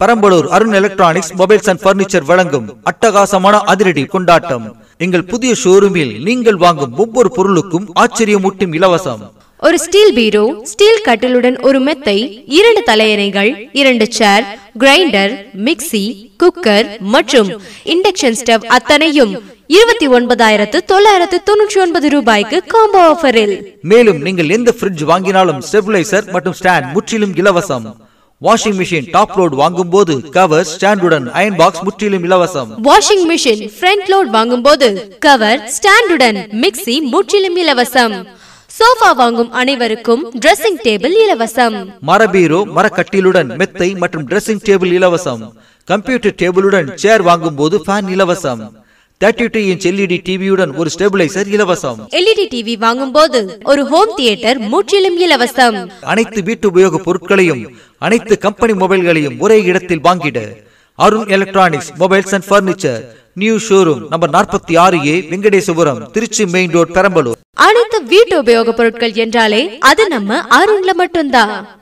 Perambalur Arun electronics mobiles and furniture வழங்கும் அட்டகாசமான அதிரடி கொண்டாட்டம் எங்கள் புதிய ஷோரூமில் நீங்கள் வாங்கும் ஒவ்வொரு பொருளுக்கும் ஆச்சரியமூட்டும் இலவசம் ஒரு ஸ்டீல் பீரோ ஸ்டீல் கட்டிலுடன் ஒரு மெத்தை இரண்டு தலையணைகள் இரண்டு சேர் கிரைண்டர் மிக்ஸி குக்கர் மற்றும் இண்டக்ஷன் ஸ்டவ் அத்தனையும் இருபத்தி ஒன்பதாயிரத்து தொள்ளாயிரத்து தொன்னூற்றி ஒன்பது ரூபாய்க்கு காம்போ ஆஃபரில் மேலும் நீங்கள் எந்த ஃப்ரிட்ஜ் வாங்கினாலும் ஸ்டெபிளைசர் மற்றும் ஸ்டாண்ட் முற்றிலும் இலவசம் வாஷிங் மிஷின் டாப் லோட் வாங்கும் போது கவர் ஸ்டாண்டுடன் அயன் பாக்ஸ் முற்றிலும் இலவசம் வாஷிங் மிஷின் ஃப்ரண்ட் லோட் வாங்கும்போது கவர் ஸ்டாண்டுடன் மிக்ஸி முற்றிலும் இலவசம் சோஃபா வாங்கும் அனைவருக்கும் ட்ரெஸ்ஸிங் டேபிள் இலவசம் மரபீரோ மரக்கட்டிலுடன் மெத்தை மற்றும் ட்ரெஸ்ஸிங் டேபிள் இலவசம் கம்ப்யூட்டர் டேபிளுடன் சேர் வாங்கும் போது ஃபேன் இலவசம் தேர்ட்டி டூ இன்ச் எல்இடி டிவியுடன் ஒரு ஸ்டெபிளைசர் இலவசம் எல்இடி டிவி வாங்கும்போது ஒரு ஹோம் தியேட்டர் முற்றிலும் இலவசம் அனைத்து வீட்டு உபயோக பொருட்களையும் அனைத்து கம்பெனி மொபைல்களையும் ஒரே இடத்தில் வாங்கிட Arun electronics mobiles and furniture new showroom number நாற்பத்தி ஆறு A Venkatesapuram Trichy main road Perambalur அனைத்து வீட்டு உபயோக பொருட்கள் என்றாலே அது நம்ம அருண்ல மட்டும்தான்